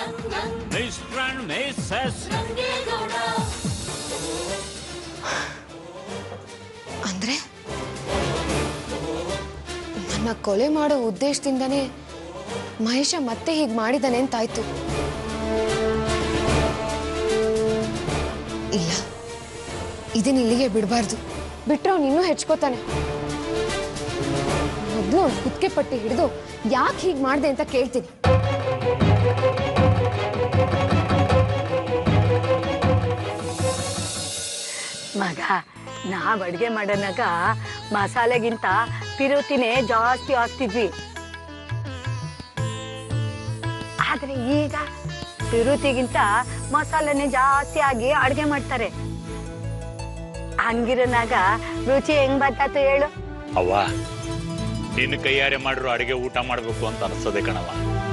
mister and missus ಅಂದ್ರೆ ನನ್ನ ಕೊಲೆ ಮಾಡೋ ಉದ್ದೇಶದಿಂದನೇ ಮಹೇಶ ಮತ್ತೆ ಹೀಗೆ ಮಾಡಿದಾನೆ ಅಂತಾಯ್ತು ಇಲ್ಲ ಇದನ್ನ ಇಲ್ಲಿಗೆ ಬಿಡಬಾರ್ದು ಬಿಟ್ರೆ ಅವ್ನು ಇನ್ನೂ ಹೆಚ್ಕೋತಾನೆ ಮೊದಲು ಅವ್ನು ಕುತ್ತಿಗೆ ಪಟ್ಟಿ ಹಿಡಿದು ಯಾಕೆ ಹೀಗೆ ಮಾಡಿದೆ ಅಂತ ಕೇಳ್ತೀನಿ ಮಗ ನಾವ್ ಅಡ್ಗೆ ಮಾಡೋನಾಗ ಮಸಾಲೆಗಿಂತ ತಿರುತಿನೇ ಜಾಸ್ತಿ ಹಾಕ್ತಿದ್ವಿ ಆದ್ರೆ ಈಗ ತಿರುತಿಗಿಂತ ಮಸಾಲೆನೇ ಜಾಸ್ತಿ ಆಗಿ ಅಡ್ಗೆ ಮಾಡ್ತಾರೆ ಹಂಗಿರೋನಾಗ ರುಚಿ ಹೆಂಗ್ ಬತ್ತಾತು ಹೇಳು ಅವ್ವ ನಿನ್ನ ಕೈಯಾರೆ ಮಾಡಿರೋ ಅಡಿಗೆ ಊಟ ಮಾಡ್ಬೇಕು ಅಂತ ಅನಿಸ್ತದೆ ಕಣವ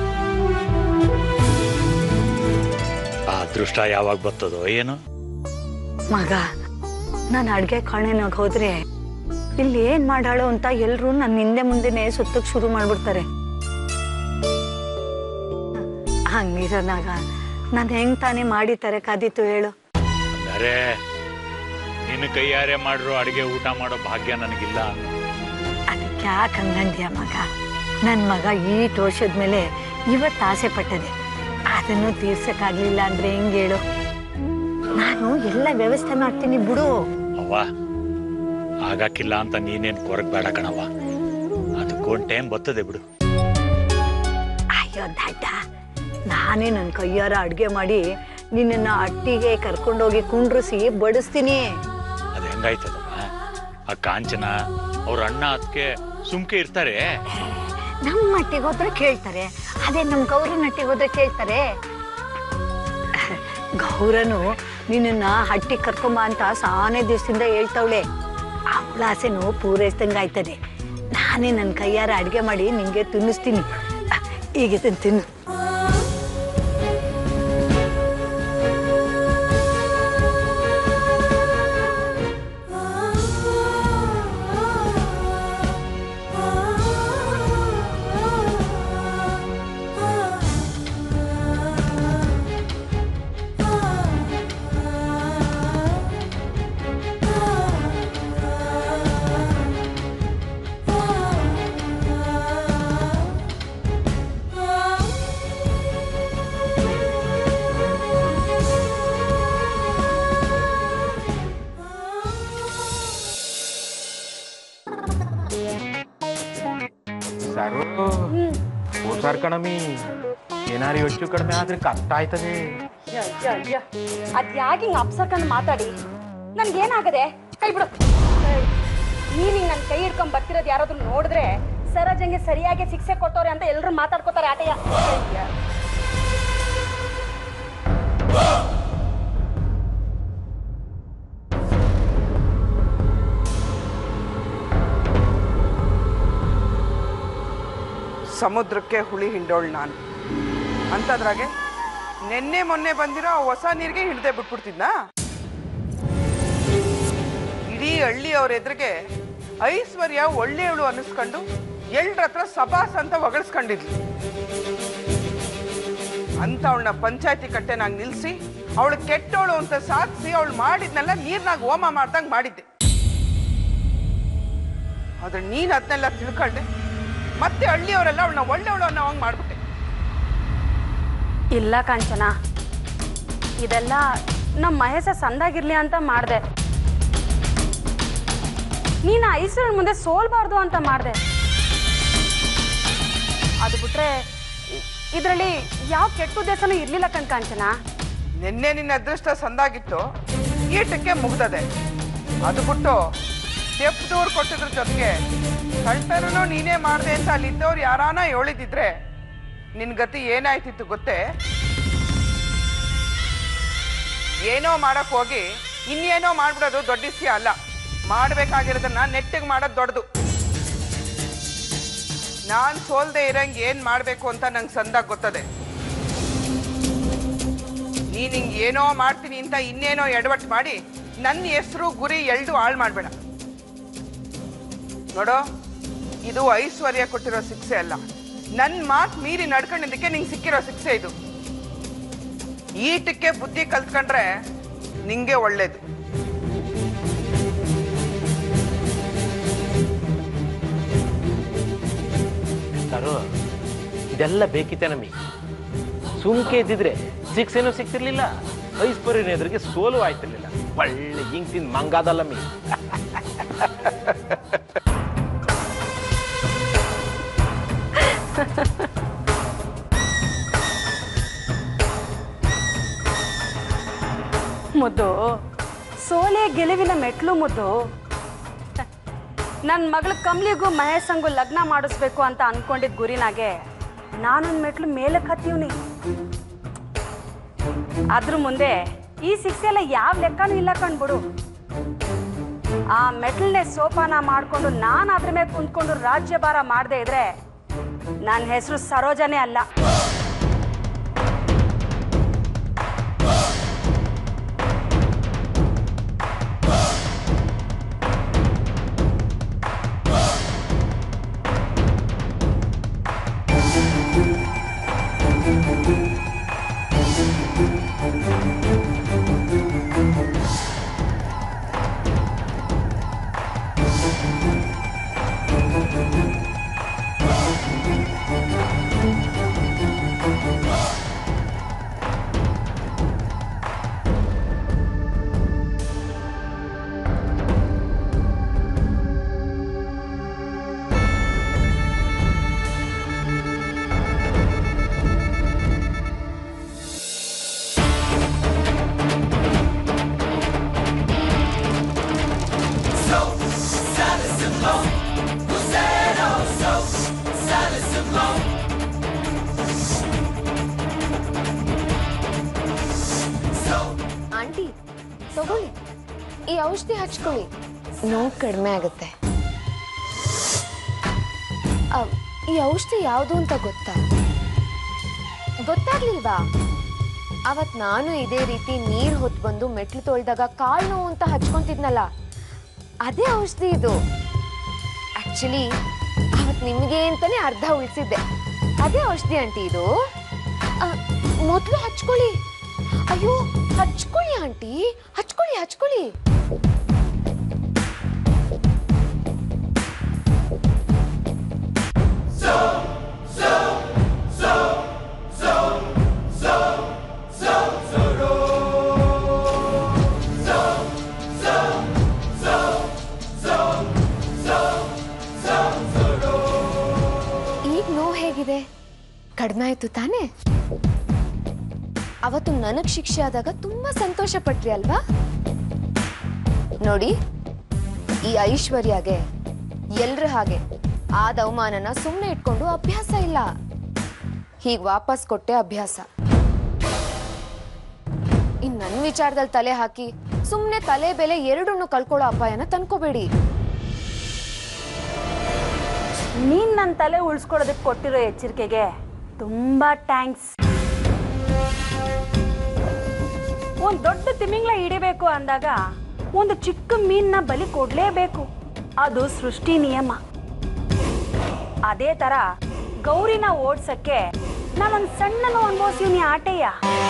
ಆ ಅದೃಷ್ಟ ಯಾವಾಗ ಬರ್ತದೋ ಏನು ಮಗ ನಾನು ಅಡ್ಗೆ ಕಾಣೆನಾಗ ಹೋದ್ರೆ ಇಲ್ಲಿ ಏನ್ ಮಾಡಾಳು ಅಂತ ಎಲ್ರು ನನ್ನ ಹಿಂದೆ ಮುಂದೆನೆ ಸುತ್ತಕ್ ಶುರು ಮಾಡ್ಬಿಡ್ತಾರೆ ಹಂಗಿರೋನಾಗ ನಾನು ಹೆಂಗ್ ತಾನೇ ಮಾಡಿತಾರೆ ಕಾದಿತ್ತು ಹೇಳು ಅರೆ ನಿನ್ನ ಕೈಯಾರೆ ಮಾಡಿರೋ ಅಡಿಗೆ ಊಟ ಮಾಡೋ ಭಾಗ್ಯ ನನಗಿಲ್ಲ ಅದಕ್ಕೆ ಯಾಕೆ ಹಂಗಂದ್ಯ ಮಗ ನನ್ನ ಮಗ ಈ ವರ್ಷದ ಇವತ್ತು ಆಸೆ ಪಟ್ಟದೆ ಅದನ್ನು ತೀರ್ಸಕ್ಕಾಗ್ಲಿಲ್ಲ ಅಂದ್ರೆ ಹೆಂಗ್ ಹೇಳು ನಾನು ಎಲ್ಲ ವ್ಯವಸ್ಥೆ ಮಾಡ್ತೀನಿ ಬಿಡು ಅವ್ವ ಆಗಾಕಿಲ್ಲ ಅಂತ ನೀನೇನ್ ಕೊರಗ್ ಬೇಡ ಕಣವ್ವ ಅದಕ್ಕೊಂದು ಟೈಮ್ ಬರ್ತದೆ ಬಿಡು ಅಯ್ಯೋ ದಡ್ಡ ನಾನೇ ನನ್ನ ಕೈಯಾರ ಅಡ್ಗೆ ಮಾಡಿ ನಿನ್ನನ್ನ ಅಟ್ಟಿಗೆ ಕರ್ಕೊಂಡೋಗಿ ಕುಂಡ್ರಿಸಿ ಬಡಿಸ್ತೀನಿ ಅದು ಹೆಂಗಾಯ್ತದಮ್ಮ ಆ ಕಾಂಚನ ಅವ್ರ ಅಣ್ಣ ಅದಕ್ಕೆ ಸುಮ್ಕೆ ಇರ್ತಾರೆ ನಮ್ಮ ಮಟ್ಟಿಗೆ ಹೋದ್ರೆ ಕೇಳ್ತಾರೆ ಅದೇ ನಮ್ಮ ಗೌರನ ಹಟ್ಟಿಗೆ ಹೋದ್ರೆ ಕೇಳ್ತಾರೆ ಗೌರನು ನಿನ್ನನ್ನ ಹಟ್ಟಿಗೆ ಕರ್ಕೊಂಬ ಅಂತ ಸಾನೇ ದಿವಸದಿಂದ ಹೇಳ್ತವಳೆ ಅವಳ ಆಸೆನು ಪೂರೈಸ್ದಂಗೆ ಆಯ್ತದೆ ನಾನೇ ನನ್ನ ಕೈಯಾರ ಅಡ್ಗೆ ಮಾಡಿ ನಿಂಗೆ ತಿನ್ನಿಸ್ತೀನಿ ಈಗ ಇದನ್ನ ತಿನ್ನು ಸಾರು ಓಸಾರ್ ಕಣಮಿ ಏನಾರು ಹೆಚ್ಚು ಕಡಿಮೆ ಆದ್ರೆ ಕಷ್ಟ ಆಯ್ತದೆ ಅದ್ ಯಾಕೆ ಹಿಂಗ್ ಅಪ್ಸರ್ಕಂಡ್ ಮಾತಾಡಿ ನನ್ಗೇನಾಗದೆ ಕೈ ಬಿಡು ನೀನ್ ಹಿಂಗ್ ನನ್ ಕೈ ಹಿಡ್ಕೊಂಡ್ ಬರ್ತಿರೋದ್ ಯಾರಾದ್ರೂ ನೋಡಿದ್ರೆ ಸರೋಜಂಗೆ ಸರಿಯಾಗಿ ಶಿಕ್ಷೆ ಕೊಟ್ಟವ್ರೆ ಅಂತ ಎಲ್ರು ಮಾತಾಡ್ಕೋತಾರೆ ಆಟಯ್ಯ ಸಮುದ್ರಕ್ಕೆ ಹುಳಿ ಹಿಂಡೋಳು ನಾನು ಅಂತದ್ರಾಗೆ ನಿನ್ನೆ ಮೊನ್ನೆ ಬಂದಿರೋ ಆ ಹೊಸ ನೀರಿಗೆ ಹಿಡ್ದೆ ಬಿಟ್ಬಿಡ್ತಿದ್ನಾ ಇಡೀ ಹಳ್ಳಿ ಅವ್ರ ಎದುರಿಗೆ ಐಶ್ವರ್ಯ ಒಳ್ಳೆಯವಳು ಅನ್ನಿಸ್ಕೊಂಡು ಎಲ್ರ ಹತ್ರ ಸಭಾಸ್ ಅಂತ ಹೊಗಳಿಸ್ಕೊಂಡಿದ್ಲು ಅಂತ ಅವಳನ್ನ ಪಂಚಾಯತಿ ಕಟ್ಟೆನಾಗ ನಿಲ್ಸಿ ಅವಳು ಕೆಟ್ಟವಳು ಅಂತ ಸಾಧಿಸಿ ಅವಳು ಮಾಡಿದ್ನೆಲ್ಲ ನೀರ್ನಾಗ ಹೋಮ ಮಾಡ್ದಂಗ್ ಮಾಡಿದ್ದೆ ಆದ್ರೆ ನೀನ್ ಅದನ್ನೆಲ್ಲ ತಿಳ್ಕೊಂಡೆ ಮತ್ತೆ ಹಳ್ಳಿಯವರೆಲ್ಲ ಅವಳನ್ನ ಒಳ್ಳೆಯವಳು ಅನ್ನೋ ಹಂಗ್ ಮಾಡ್ಬಿಟ್ಟೆ ಇಲ್ಲ ಕಾಂಚನ ಇದೆಲ್ಲ ನಮ್ಮ ಮಹೇಶ ಸಂದಾಗಿರ್ಲಿ ಅಂತ ಮಾಡ್ದೆ ನೀನು ಐಶ್ವರ್ಯನ ಮುಂದೆ ಸೋಲ್ಬಾರ್ದು ಅಂತ ಮಾಡ್ದೆ ಅದು ಬಿಟ್ರೆ ಇದರಲ್ಲಿ ಯಾವ ಕೆಟ್ಟ ಉದ್ದೇಶನೂ ಇರ್ಲಿಲ್ಲ ಕಣ್ ಕಾಂಚನ ನಿನ್ನೆ ನಿನ್ನ ಅದೃಷ್ಟ ಸಂದಾಗಿತ್ತು ಈಟಕ್ಕೆ ಮುಗ್ದದೆ ಅದು ಬಿಟ್ಟು ತೆಪ್ಪದವ್ರು ಕೊಟ್ಟಿದ್ರ ಜೊತೆಗೆ ಕಳ್ತನೂ ನೀನೇ ಮಾಡ್ದೆ ಅಂತ ಅಲ್ಲಿದ್ದವ್ರು ಯಾರಾನ ಹೇಳಿದಿದ್ರೆ ನಿನ್ ಗತಿ ಏನಾಯ್ತಿತ್ತು ಗೊತ್ತೇ ಏನೋ ಮಾಡಕ್ ಹೋಗಿ ಇನ್ನೇನೋ ಮಾಡ್ಬಿಡೋದು ದೊಡ್ಡ ವಿಷಯ ಅಲ್ಲ ಮಾಡ್ಬೇಕಾಗಿರೋದನ್ನ ನೆಟ್ಟಿಗೆ ಮಾಡೋದು ದೊಡ್ಡದು ನಾನ್ ಸೋಲ್ದೆ ಇರಂಗ್ ಏನ್ ಮಾಡ್ಬೇಕು ಅಂತ ನಂಗೆ ಸಂದಾಗ ಗೊತ್ತದೆ ನೀನ್ ಹಿಂಗ್ ಏನೋ ಮಾಡ್ತೀನಿ ಅಂತ ಇನ್ನೇನೋ ಎಡವಟ್ಟು ಮಾಡಿ ನನ್ನ ಹೆಸರು ಗುರಿ ಎಲ್ಡು ಹಾಳು ಮಾಡ್ಬೇಡ ನೋಡೋ ಇದು ಐಶ್ವರ್ಯ ಕೊಟ್ಟಿರೋ ಶಿಕ್ಷೆ ಅಲ್ಲ ನನ್ನ ಮಾತು ಮೀರಿ ನಡ್ಕೊಂಡಿದ್ದಕ್ಕೆ ನಿಂಗೆ ಸಿಕ್ಕಿರೋ ಶಿಕ್ಷೆ ಇದು ಈಟಕ್ಕೆ ಬುದ್ಧಿ ಕಲ್ತ್ಕೊಂಡ್ರೆ ನಿಂಗೆ ಒಳ್ಳೇದು ಸರು ಇದೆಲ್ಲ ಬೇಕಿತ್ತೆ ನಮಗೆ ಸುಮ್ಕೆ ಇದ್ದಿದ್ರೆ ಸಿಕ್ಸ್ ಏನೂ ಸಿಗ್ತಿರ್ಲಿಲ್ಲ ಐಸ್ಪರಿನ ಎದುರಿಗೆ ಸೋಲು ಆಯ್ತಿರ್ಲಿಲ್ಲ ಒಳ್ಳೆ ಹಿಂಗ್ ತಿಂದು ಮಂಗಾದಲ್ಲ ಮೀ ಮುದ್ದು ಸೋಲೆ ಗೆಲುವಿನ ಮೆಟ್ಲು ಮುದ್ದು ನನ್ನ ಮಗಳ ಕಮ್ಲಿಗೂ ಮಹೇಶಂಗೂ ಲಗ್ನ ಮಾಡಿಸ್ಬೇಕು ಅಂತ ಅನ್ಕೊಂಡಿದ್ ಗುರಿನಾಗೆ ನಾನೊಂದು ಮೆಟ್ಲು ಮೇಲಕ್ಕೆ ಹತ್ತೀವ್ನಿ ಅದ್ರ ಮುಂದೆ ಈ ಶಿಕ್ಷೆ ಎಲ್ಲ ಯಾವ ಲೆಕ್ಕನೂ ಇಲ್ಲ ಕಣ್ಬಿಡು ಆ ಮೆಟ್ಲನ್ನೇ ಸೋಪಾನ ಮಾಡ್ಕೊಂಡು ನಾನು ಅದ್ರ ಮೇಲೆ ಕುಂತ್ಕೊಂಡು ರಾಜ್ಯಭಾರ ಮಾಡದೇ ಇದ್ರೆ ನನ್ನ ಹೆಸರು ಸರೋಜನೇ ಅಲ್ಲ ಆಂಟಿ ತಗೊಳ್ಳಿ ಈ ಔಷಧಿ ಹಚ್ಕೊಳ್ಳಿ ನೋವು ಕಡಿಮೆ ಆಗುತ್ತೆ ಆ, ಈ ಔಷಧಿ ಯಾವುದು ಅಂತ ಗೊತ್ತಾ ಗೊತ್ತಾಗ್ಲಿಲ್ವಾ ಅವತ್ ನಾನು ಇದೇ ರೀತಿ ನೀರ್ ಹೊತ್ತು ಬಂದು ಮೆಟ್ಲು ತೊಳ್ದಾಗ ಕಾಲ್ ನೋವು ಅಂತ ಹಚ್ಕೊಂತಿದ್ನಲ್ಲ ಅದೇ ಔಷಧಿ ಇದು ಆಕ್ಚುಲಿ ಅವತ್ ನಿಮಗೆ ಅಂತಾನೆ ಅರ್ಧ ಉಳಿಸಿದ್ದೆ ಅದೇ ಔಷಧಿ ಆಂಟಿ ಇದು ಆ, ಮೊದ್ಲು ಹಚ್ಕೊಳ್ಳಿ ಅಯ್ಯೋ ಹಚ್ಕೊಳ್ಳಿ ಆಂಟಿ ಹಚ್ಕೊಳ್ಳಿ ಹಚ್ಕೊಳ್ಳಿ ಈಗ ನೋವು ಹೇಗಿದೆ ಕಡಿಮೆ ಆಯ್ತು ತಾನೇ ಅವತ್ತು ನನಗ್ ಶಿಕ್ಷೆ ಆದಾಗ ತುಂಬಾ ಸಂತೋಷ ಪಟ್ರಿ ಅಲ್ವಾ ನೋಡಿ ಈ ಐಶ್ವರ್ಯಗೆ ಎಲ್ರ ಹಾಗೆ ಆದ ಅವಮಾನನ ಸುಮ್ಮನೆ ಇಟ್ಕೊಂಡು ಅಭ್ಯಾಸ ಇಲ್ಲ ಹೀಗ್ ವಾಪಸ್ ಕೊಟ್ಟೆ ಅಭ್ಯಾಸ ಇನ್ ನನ್ ವಿಚಾರದಲ್ಲಿ ತಲೆ ಹಾಕಿ ಸುಮ್ಮನೆ ತಲೆ ಬೆಲೆ ಎರಡನ್ನು ಕಳ್ಕೊಳ್ಳೋ ಅಪಾಯನ ತಂದ್ಕೋಬೇಡಿ ನೀನ್ ನನ್ನ ತಲೆ ಉಳಿಸ್ಕೊಳ್ಳೋದಕ್ಕೆ ಕೊಟ್ಟಿರೋ ಎಚ್ಚರಿಕೆಗೆ ತುಂಬಾ ಥ್ಯಾಂಕ್ಸ್ ಒಂದ್ ದೊಡ್ಡ ತಿಮಿಂಗ್ಲ ಹಿಡಿಬೇಕು ಅಂದಾಗ ಒಂದು ಚಿಕ್ಕ ಮೀನ್ನ ಬಲಿ ಕೊಡ್ಲೇಬೇಕು ಅದು ಸೃಷ್ಟಿ ನಿಯಮ ಅದೇ ತರ ಗೌರಿನ ಓಡ್ಸಕ್ಕೆ ನಾನೊಂದ್ ಸಣ್ಣನು ಅನ್ಭವಿಸಿವ್ನಿ ಆಟೆಯ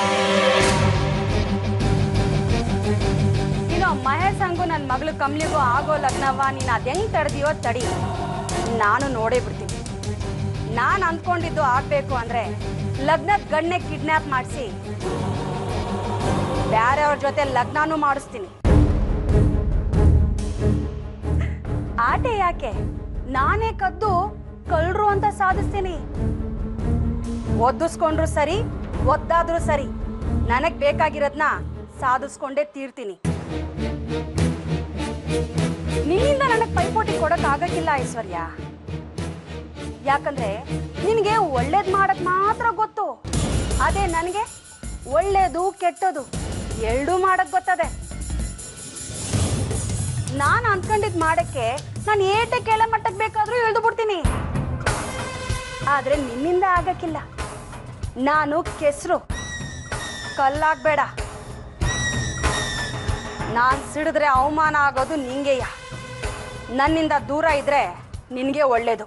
ಇನ್ನು ಮಹೇಶ್ ಹಂಗು ನನ್ನ ಮಗಳು ಕಮ್ಲಿಗೂ ಆಗೋ ಲಗ್ನವ ನೀನು ಅದ್ ಹೆಂಗ್ ತಡೆದಿಯೋ ತಡಿ ನಾನು ನೋಡೇ ಬಿಡ್ತೀನಿ ನಾನು ಅಂದ್ಕೊಂಡಿದ್ದು ಆಗ್ಬೇಕು ಅಂದ್ರೆ ಲಗ್ನದ ಗಣ್ಣೆ ಕಿಡ್ನಾಪ್ ಮಾಡಿಸಿ ಬೇರೆಯವ್ರ ಜೊತೆ ಲಗ್ನಾನು ಮಾಡಿಸ್ತೀನಿ ಆಟೆ ಯಾಕೆ ನಾನೇ ಕದ್ದು ಕಳ್ರು ಅಂತ ಸಾಧಿಸ್ತೀನಿ ಒದ್ದಿಸ್ಕೊಂಡ್ರು ಸರಿ ಒದ್ದಾದ್ರೂ ಸರಿ ನನಗ್ ಬೇಕಾಗಿರೋದ್ನ ಸಾಧಿಸ್ಕೊಂಡೇ ತೀರ್ತೀನಿ ನಿನ್ನಿಂದ ನನಗೆ ಪೈಪೋಟಿ ಕೊಡಕ್ ಆಗಕ್ಕಿಲ್ಲ ಐಶ್ವರ್ಯ ಯಾಕಂದ್ರೆ ನಿನಗೆ ಒಳ್ಳೇದ್ ಮಾಡಕ್ ಮಾತ್ರ ಗೊತ್ತು ಅದೇ ನನಗೆ ಒಳ್ಳೇದು ಕೆಟ್ಟದು ಎರಡೂ ಮಾಡಕ್ ಗೊತ್ತದೆ ನಾನು ಅನ್ಕೊಂಡಿದ್ ಮಾಡಕ್ಕೆ ನಾನು ಏಟೆ ಕೆಳ ಮಟ್ಟಕ್ಕೆ ಬೇಕಾದ್ರೂ ಇಳ್ದು ಬಿಡ್ತೀನಿ ಆದ್ರೆ ನಿನ್ನಿಂದ ಆಗಕ್ಕಿಲ್ಲ ನಾನು ಕೆಸರು ಕಲ್ಲಾಗ್ಬೇಡ ನಾನ್ ಸಿಡಿದ್ರೆ ಅವಮಾನ ಆಗೋದು ನಿಂಗೆಯ ನನ್ನಿಂದ ದೂರ ಇದ್ರೆ ನಿನಗೆ ಒಳ್ಳೇದು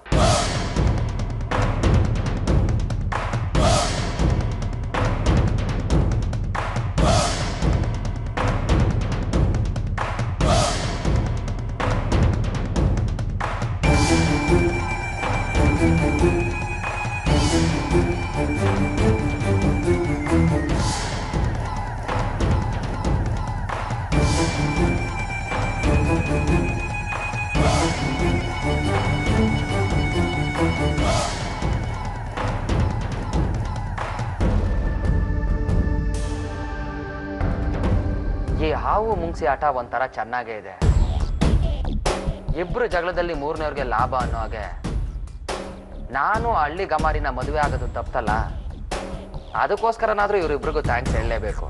ಈ ಹಾವು ಮುಂಗ್ಸಿ ಆಟ ಒಂಥರ ಚೆನ್ನಾಗೇ ಇದೆ ಇಬ್ರು ಜಗಳದಲ್ಲಿ ಮೂರನೇವ್ರಿಗೆ ಲಾಭ ಅನ್ನೋ ಹಾಗೆ ನಾನು ಆ ಹಳ್ಳಿ ಗಮಾರಿನ ಮದುವೆ ಆಗೋದು ತಪ್ಪಲ್ಲ ಅದಕ್ಕೋಸ್ಕರನಾದ್ರೂ ಇವರಿಬ್ರಿಗೂ ಥ್ಯಾಂಕ್ಸ್ ಹೇಳಲೇಬೇಕು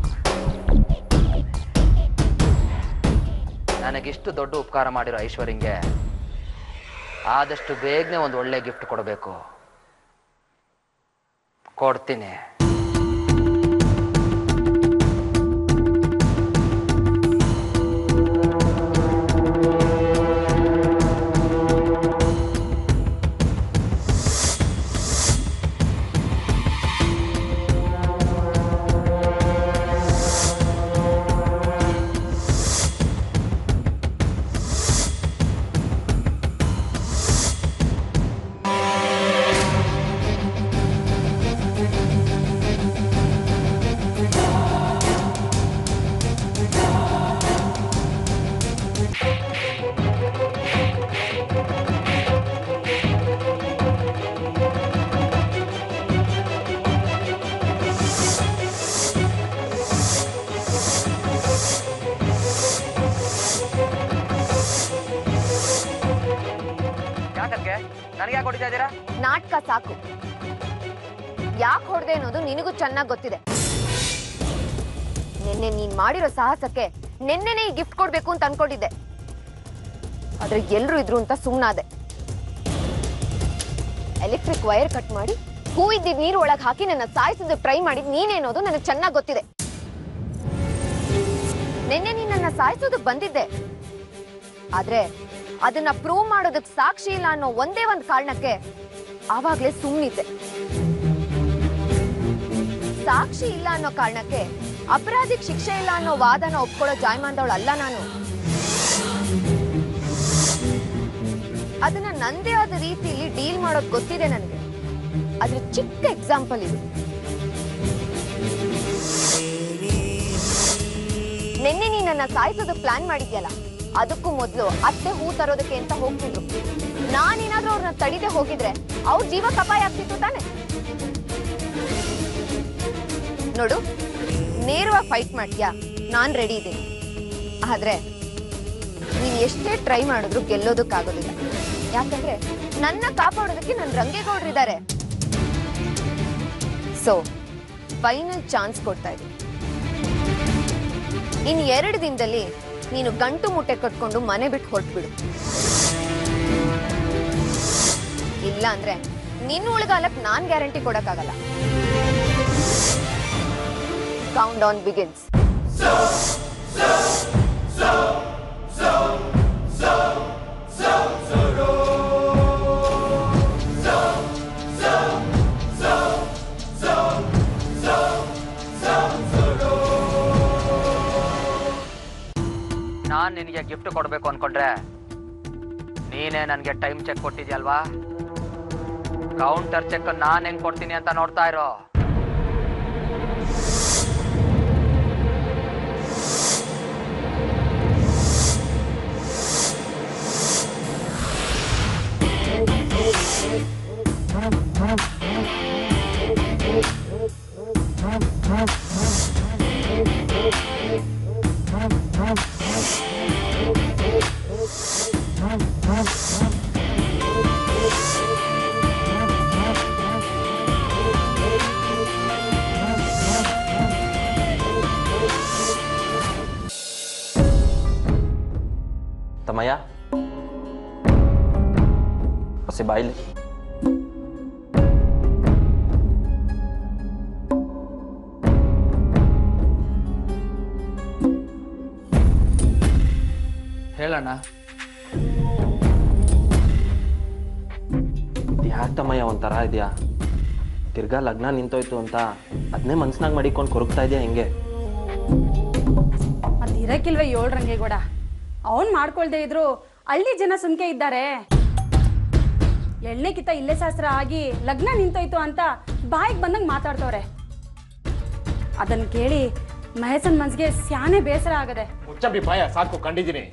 ನನಗಿಷ್ಟು ದೊಡ್ಡ ಉಪಕಾರ ಮಾಡಿರೋ ಐಶ್ವರ್ಯಂಗೆ ಆದಷ್ಟು ಬೇಗನೆ ಒಂದು ಒಳ್ಳೆ ಗಿಫ್ಟ್ ಕೊಡಬೇಕು ಕೊಡ್ತೀನಿ ಯಾಕಂಗೆ ನನಗೆ ಯಾಕೆ ಹೊಡಿತಾ ಇದ್ದೀರಾ ನಾಟಕ ಸಾಕು ಯಾಕೆ ಹೊಡೆದೆ ಅನ್ನೋದು ನಿನಗೂ ಚೆನ್ನಾಗಿ ಗೊತ್ತಿದೆ ನಿನ್ನೆ ನೀನ್ ಮಾಡಿರೋ ಸಾಹಸಕ್ಕೆ ನಿನ್ನೆನೆ ಈ ಗಿಫ್ಟ್ ಕೊಡ್ಬೇಕು ಅಂತ ಅನ್ಕೊಂಡಿದ್ದೆ ಆದ್ರೆ ಎಲ್ರು ಇದ್ರು ಅಂತ ಸುಮ್ನಾದೆ ಎಲೆಕ್ಟ್ರಿಕ್ ವೈರ್ ಕಟ್ ಮಾಡಿ ಹೂ ಇದ್ದಿದ್ ನೀರು ಒಳಗ್ ಹಾಕಿ ನನ್ನ ಸಾಯಿಸೋದು ಟ್ರೈ ಮಾಡಿದ್ ನೀನೇನೋದು ನನಗೆ ಚೆನ್ನಾಗಿ ಗೊತ್ತಿದೆ ನಿನ್ನೆ ನೀನ್ ನನ್ನ ಸಾಯಿಸೋದಕ್ ಬಂದಿದ್ದೆ ಆದ್ರೆ ಅದನ್ನ ಪ್ರೂವ್ ಮಾಡೋದಕ್ ಸಾಕ್ಷಿ ಇಲ್ಲ ಅನ್ನೋ ಒಂದೇ ಒಂದ್ ಕಾರಣಕ್ಕೆ ಆವಾಗ್ಲೇ ಸುಮ್ನಿದ್ದೆ ಸಾಕ್ಷಿ ಇಲ್ಲ ಅನ್ನೋ ಕಾರಣಕ್ಕೆ ಅಪರಾಧಿಕ್ ಶಿಕ್ಷೆ ಇಲ್ಲ ಅನ್ನೋ ವಾದನ ಒಪ್ಕೊಳ್ಳೋ ಜಾಯಮಾನದವಳು ಅಲ್ಲ ನಾನು ಅದನ್ನ ನಂದೇ ಆದ ರೀತಿಯಲ್ಲಿ ಡೀಲ್ ಮಾಡೋದ್ ಗೊತ್ತಿದೆ ನನಗೆ ಅದ್ರ ಚಿಕ್ಕ ಎಕ್ಸಾಂಪಲ್ ಇದು ನಿನ್ನೆ ನೀ ನನ್ನ ಸಾಯಿಸೋದಕ್ ಪ್ಲಾನ್ ಮಾಡಿದ್ಯಲ್ಲ ಅದಕ್ಕೂ ಮೊದ್ಲು ಅತ್ತೆ ಹೂ ತರೋದಕ್ಕೆ ಅಂತ ಹೋಗ್ತಿದ್ರು ನಾನೇನಾದ್ರೂ ಅವ್ರನ್ನ ತಡಿದೆ ಹೋಗಿದ್ರೆ ಅವ್ರ ಜೀವ ಅಪಾಯ ಆಗ್ತಿತ್ತು ತಾನೆ ನೋಡು ನೇರವಾಗಿ ಫೈಟ್ ಮಾಡ್ತೀಯಾ ನಾನ್ ರೆಡಿ ಇದ್ದೀನಿ ಆದ್ರೆ ನೀನ್ ಎಷ್ಟೇ ಟ್ರೈ ಮಾಡಿದ್ರು ಗೆಲ್ಲೋದಕ್ಕಾಗೋದಿಲ್ಲ ಯಾಕಂದ್ರೆ ನನ್ನ ಕಾಪಾಡೋದಕ್ಕೆ ನನ್ನ ರಂಗೇಗೌಡ್ರಿದ್ದಾರೆ ಸೊ ಫೈನಲ್ ಚಾನ್ಸ್ ಕೊಡ್ತಾ ಇದ್ದೀನಿ ಇನ್ ಎರಡು ದಿನದಲ್ಲಿ ನೀನು ಗಂಟು ಮುಟ್ಟೆ ಕಟ್ಕೊಂಡು ಮನೆ ಬಿಟ್ಟು ಹೊರಟ್ಬಿಡು ಇಲ್ಲ ಅಂದ್ರೆ ನಿನ್ನ ಉಳಿಗಾಲಕ್ ನಾನ್ ಗ್ಯಾರಂಟಿ ಕೊಡಕ್ಕಾಗಲ್ಲ ಕೌಂಟ್ ಡೌನ್ ಬಿಗಿನ್ಸ್ ನಾನ್ ನಿನಗೆ ಗಿಫ್ಟ್ ಕೊಡ್ಬೇಕು ಅನ್ಕೊಂಡ್ರೆ ನೀನೇ ನನಗೆ ಟೈಮ್ ಚೆಕ್ ಕೊಟ್ಟಿದ್ಯಲ್ವಾ ಕೌಂಟರ್ ಚೆಕ್ ನಾನ್ ಹೆಂಗ್ ಕೊಡ್ತೀನಿ ಅಂತ ನೋಡ್ತಾ ಇರೋ ತಮ್ಮಯ್ಯ ಹೊಸಿ ಬಾಯಿಲಿ ಹೇಳಣ್ಣ ಯಾಕೆ ತಮ್ಮಯ್ಯ ಒಂಥರ ಇದೆಯಾ ತಿರ್ಗಾ ಲಗ್ನ ನಿಂತೋಯ್ತು ಅಂತ ಅದನ್ನೇ ಮನ್ಸ್ನಾಗ ಮಡಿಕೊಂಡು ಕೊರಗ್ತಾ ಇದೆಯಾ ಹೆಂಗೆ ಅದು ಇರಕ್ಕಿಲ್ವೇ ಏಳು ರಂಗೇಗೌಡ ಅವನ್ ಮಾಡ್ಕೊಳ್ದೆ ಇದ್ರು ಹಳ್ಳಿ ಜನ ಸುಮ್ಕೆ ಇದ್ದಾರೆ ಎಳ್ಳೆ ಕಿತ್ತ ಇಲ್ಲೇ ಶಾಸ್ತ್ರ ಆಗಿ ಲಗ್ನ ನಿಂತೋಯ್ತು ಅಂತ ಬಾಯಿಗೆ ಬಂದಂಗೆ ಮಾತಾಡ್ತವ್ರೆ ಅದನ್ನ ಕೇಳಿ ಮಹೇಶನ್ ಮನ್ಸಿಗೆ ಸ್ಯಾನೆ ಬೇಸರ ಆಗದೆ ಮುಚ್ಚಂಬಿ ಪಾಯ ಸಾಕು ಕಂಡಿದ್ದೀನಿ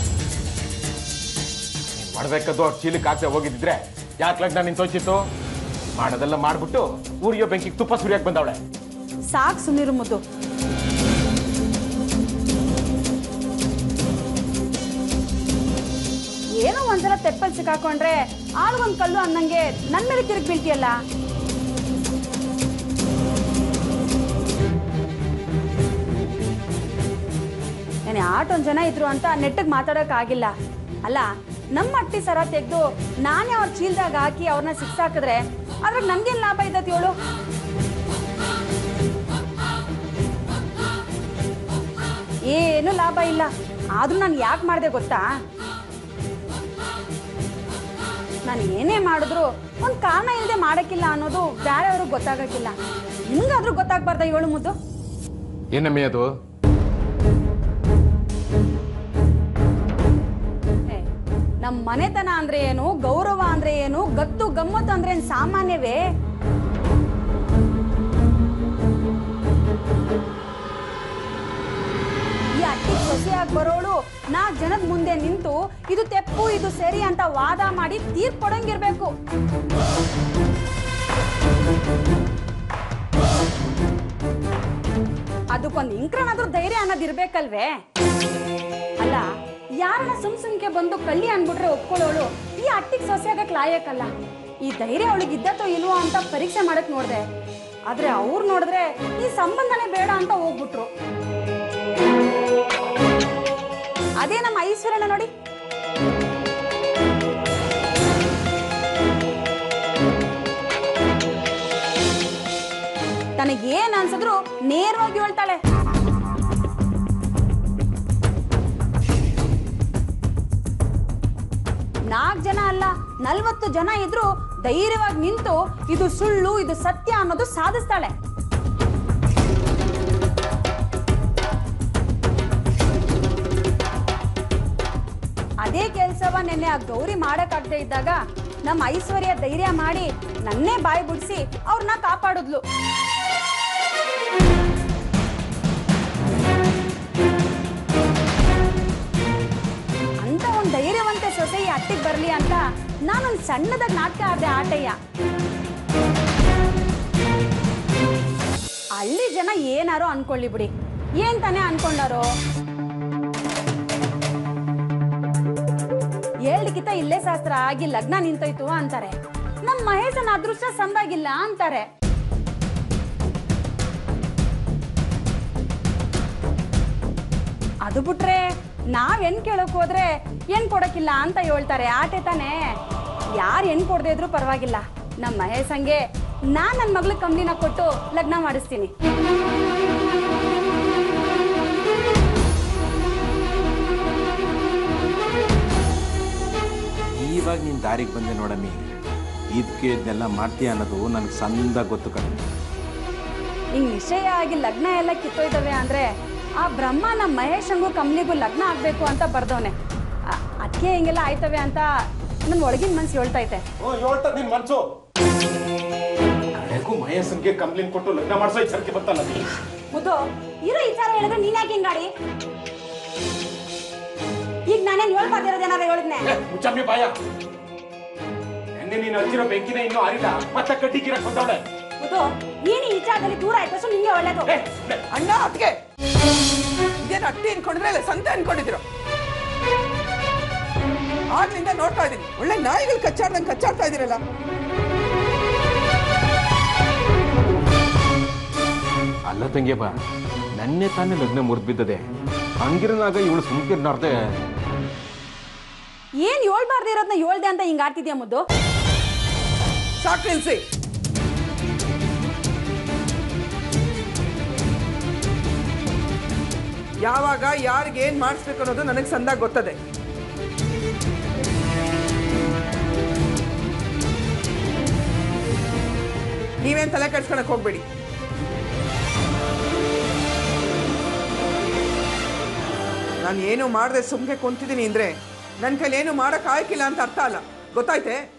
ನೀನ್ ಮಾಡ್ಬೇಕದ್ದು ಅವ್ರ ಚೀಲಕ್ಕೆ ಹಾಕ್ದೆ ಹೋಗಿದ್ದಿದ್ರೆ ಯಾಕೆ ಲಗ್ನ ನಿಂತೋಯ್ತಿತ್ತು ಮಾಡೋದೆಲ್ಲ ಮಾಡ್ಬಿಟ್ಟು ಊರಿಯೋ ಬೆಂಕಿಗೆ ತುಪ್ಪ ಸುರಿಯಕ್ ಬಂದವಳೆ ಸಾಕು ಸುಮ್ಮನಿರು ಮುದ್ದು ತೆಪ್ಪಲ್ ಸಿಕ್ಕಾಕೊಂಡ್ರೆ ಆಳ್ಗೊಂದ್ ಕಲ್ಲು ಅನ್ನಂಗೆ ನನ್ ಮೇಲೆ ತಿರುಗಿ ಬೀಳ್ತೀಯಲ್ಲ ಏನೇ ಆಟೊಂದ್ ಜನ ಇದ್ರು ಅಂತ ನೆಟ್ಟಿಗೆ ಮಾತಾಡಕ್ ಆಗಿಲ್ಲ ಅಲ್ಲ ನಮ್ಮ ಅಟ್ಟಿ ಸರ ತೆಗೆದು ನಾನೇ ಅವ್ರ ಚೀಲ್ದಾಗ ಹಾಕಿ ಅವ್ರನ್ನ ಸಿಕ್ಸಾಕಿದ್ರೆ ಅದ್ರಾಗ ನನ್ಗೇನ್ ಲಾಭ ಇದ್ದತ್ ಹೇಳು ಏನು ಲಾಭ ಇಲ್ಲ ಆದ್ರೂ ನಾನು ಯಾಕೆ ಮಾಡಿದೆ ಗೊತ್ತಾ ನಾನು ಏನೇ ಮಾಡಿದ್ರು ಒಂದು ಕಾರಣ ಇಲ್ಲದೆ ಮಾಡಕ್ಕಿಲ್ಲ ಅನ್ನೋದು ಬೇರೆಯವ್ರಿಗೆ ಗೊತ್ತಾಗಕ್ಕಿಲ್ಲ ನಿಮ್ಗಾದ್ರೂ ಗೊತ್ತಾಗ್ಬಾರ್ದ ಏಳು ಮುದ್ದು ಏನಮ್ಮಿ ಅದು ಏ, ನಮ್ ಮನೆತನ ಅಂದ್ರೆ ಏನು ಗೌರವ ಅಂದ್ರೆ ಏನು ಗತ್ತು ಗಮ್ಮತ್ತು ಅಂದ್ರೆ ಏನ್ ಸಾಮಾನ್ಯವೇ ಈ ಅಟ್ಟಿ ಸೊಸೆಯಾಗಿ ಬರೋಳು ನಾಲ್ಕು ಜನದ ಮುಂದೆ ನಿಂತು ಇದು ತೆಪ್ಪು ಇದು ಸರಿ ಅಂತ ವಾದ ಮಾಡಿ ತೀರ್ಪು ಕೊಡಂಗಿರ್ಬೇಕು ಅದಕ್ಕೊಂದು ಇಂಕ್ರನಾದ್ರೂ ಧೈರ್ಯ ಅನ್ನೋದು ಇರ್ಬೇಕಲ್ವೇ ಅಲ್ಲ ಯಾರನ್ನ ಸುಮ್ ಸುಮ್ಕೆ ಬಂದು ಕಳ್ಳಿ ಅನ್ಬಿಟ್ರೆ ಒಪ್ಕೊಳ್ಳೋಳು ಈ ಅಟ್ಟಿಗೆ ಸೊಸೆ ಆಗಕ್ ಲಾಯಕ್ಕಲ್ಲ ಈ ಧೈರ್ಯ ಅವಳಿಗೆ ಇದ್ದತ್ತೋ ಇಲ್ವೋ ಅಂತ ಪರೀಕ್ಷೆ ಮಾಡಕ್ ನೋಡ್ದೆ ಆದ್ರೆ ಅವ್ರು ನೋಡಿದ್ರೆ ಈ ಸಂಬಂಧನೇ ಬೇಡ ಅಂತ ಹೋಗ್ಬಿಟ್ರು ಅದೇ ನಮ್ಮ ಐಶ್ವರ್ಯನ ನೋಡಿ ತನಗೇನ್ ಅನ್ಸಿದ್ರು ನೇರವಾಗಿ ಹೇಳ್ತಾಳೆ ನಾಲ್ಕು ಜನ ಅಲ್ಲ ನಲ್ವತ್ತು ಜನ ಇದ್ರು ಧೈರ್ಯವಾಗಿ ನಿಂತು ಇದು ಸುಳ್ಳು ಇದು ಸತ್ಯ ಅನ್ನೋದು ಸಾಧಿಸ್ತಾಳೆ ಅದೇ ಕೆಲಸವ ನಿನ್ನೆ ಆ ಗೌರಿ ಮಾಡಕ್ಕಾಗದೆ ಇದ್ದಾಗ ನಮ್ಮ ಐಶ್ವರ್ಯ ಧೈರ್ಯ ಮಾಡಿ ನನ್ನೇ ಬಾಯಿ ಬಿಡಿಸಿ ಅವ್ರನ್ನ ಕಾಪಾಡಿದ್ಲು ಅಂತ ಒಂದು ಧೈರ್ಯವಂತ ಸೊಸೆ ಈ ಅಟ್ಟಿಗೆ ಬರಲಿ ಅಂತ ನಾನೊಂದು ಸಣ್ಣದಾಗ ನಾಟಕ ಆದೆ ಆಟಯ್ಯ ಹಳ್ಳಿ ಜನ ಏನಾರೋ ಅನ್ಕೊಳ್ಳಿ ಬಿಡಿ ಏನ್ ತಾನೇ ಅನ್ಕೊಂಡಾರೋ ಏಳ್ಕಿತ ಇಲ್ಲೇ ಶಾಸ್ತ್ರ ಆಗಿ ಲಗ್ನ ನಿಂತೋಯ್ತು ಅಂತಾರೆ ನಮ್ ಮಹೇಶನ ಅದೃಷ್ಟ ಸಂದಾಗಿಲ್ಲ ಅಂತಾರೆ ಅದು ಬಿಟ್ರೆ ನಾವ್ ಹೆಣ್ ಕೇಳಕ್ ಹೋದ್ರೆ ಹೆಣ್ ಕೊಡಕ್ಕಿಲ್ಲ ಅಂತ ಹೇಳ್ತಾರೆ ಆಟೆ ತಾನೇ ಯಾರು ಹೆಣ್ ಕೊಡದೇ ಇದ್ರು ಪರವಾಗಿಲ್ಲ ನಮ್ಮ ಮಹೇಶಂಗೆ ನಾನ್ ನನ್ನ ಮಗ್ಳ ಕಂಪ್ನಿನ ಕೊಟ್ಟು ಲಗ್ನ ಮಾಡಿಸ್ತೀನಿ ಇವಾಗ ನೀನು ದಾರಿಗೆ ಬಂದೆ ನೋಡಮ್ಮಿ ಇದಕ್ಕೆ ಇದನ್ನೆಲ್ಲ ಮಾಡ್ತೀಯ ಅನ್ನೋದು ನನಗೆ ಸಂದ ಗೊತ್ತು ಕಣೆ ಹಿಂಗ್ ನಿಶ್ಚಯ ಆಗಿ ಲಗ್ನ ಎಲ್ಲ ಕಿತ್ತೋಯ್ತವೆ ಅಂದ್ರೆ ಆ ಬ್ರಹ್ಮ ನಮ್ಮ ಮಹೇಶಂಗೂ ಕಮಲಿಗೂ ಲಗ್ನ ಆಗ್ಬೇಕು ಅಂತ ಬರ್ದವನೆ ಅದಕ್ಕೆ ಹಿಂಗೆಲ್ಲ ಆಯ್ತವೆ ಅಂತ ನನ್ನ ಒಳಗಿನ ಮನ್ಸು ಹೇಳ್ತೈತೆ ಓ ಹೇಳ್ತದ ನಿನ್ ಮನ್ಸು ಕಡೆಗೂ ಮಹೇಶನ್ಗೆ ಕಂಪ್ಲೇಂಟ್ ಕೊಟ್ಟು ಲಗ್ನ ಮಾಡ್ಸೋ ಸರ್ಕೆ ಬರ್ತಲ್ಲ ನೀ ಮುದ್ದು ಇರೋ ವಿಚಾರ ಹೇಳಿದ್ರೆ ನೀನ್ ಯಾಕೆ ಹಿಂಗಾಡಿ ಈಗ ನಾನೇನ್ ಹೇಳ್ಬಾರ್ದಿರೋದು ಏನಾರ ಹೇಳಿದ್ನೆ ಮುಚ್ಚಮ್ಮಿ ಬಾಯ ನೆನ್ನೆ ನೀನು ಹಚ್ಚಿರೋ ಬೆಂಕಿನ ಇನ್ನೂ ಆರಿಲ್ಲ ಮತ್ತೆ ಕಡ್ಡಿ ಕಿರಕ್ ಬಂದವಳೆ ಮುದ್ದು ನೀನು ಈ ವಿಚಾರದಲ್ಲಿ ದೂರ ಆಯ್ತು ಸೊ ನಿಂಗೆ ಒಳ್ಳೇದು ಅಣ್ಣ ಅದಕ್ಕೆ ಇದೇನು ಅಟ್ಟಿ ಅನ್ಕೊಂಡಿದ್ರೆ ಇಲ್ಲ ಸಂತೆ ಅನ್ಕೊಂಡಿದ್ರು ಆಗ್ಲಿಂದ ನೋಡ್ತಾ ಇದೀನಿ ಒಳ್ಳೆ ನಾಯಿಗಳು ಕಚ್ಚಾಡ್ದಂಗೆ ಕಚ್ಚಾಡ್ತಾ ಇದೀರಲ್ಲ ಅಲ್ಲ ತಂಗಿಯಪ್ಪ ನನ್ನೆ ತಾನೇ ಲಗ್ನ ಮುರಿದ್ಬಿದ್ದದೆ ಹಂಗಿರನಾಗ ಇವಳು ಸುಮ್ಕಿರ್ನಾರ್ದೆ ಏನ್ ಹೇಳ್ಬಾರ್ದಿರೋದ್ನ ಹೇಳ್ದೆ ಅಂತ ಹಿಂಗ್ ಆಡ್ತಿದ್ಯಾ ಮುದ್ದು ಸಾಕು ನಿಲ್ಸಿ ಯಾವಾಗ ಯಾರಿಗೆ ಏನ್ ಮಾಡಿಸ್ಬೇಕು ಅನ್ನೋದು ನನಗೆ ಸಂದಾಗ ಗೊತ್ತದೆ ನೀವೇನ್ ತಲೆ ಕೆಡ್ಸ್ಕೊಳಕ್ ಹೋಗ್ಬೇಡಿ ನಾನು ಏನು ಮಾಡದೆ ಸುಮ್ಕೆ ಕುಂತಿದ್ದೀನಿ ಅಂದ್ರೆ ನನ್ನ ಕೈಲಿ ಏನು ಮಾಡಕ್ ಆಯ್ಕಿಲ್ಲ ಅಂತ ಅರ್ಥ ಅಲ್ಲ ಗೊತ್ತಾಯ್ತೆ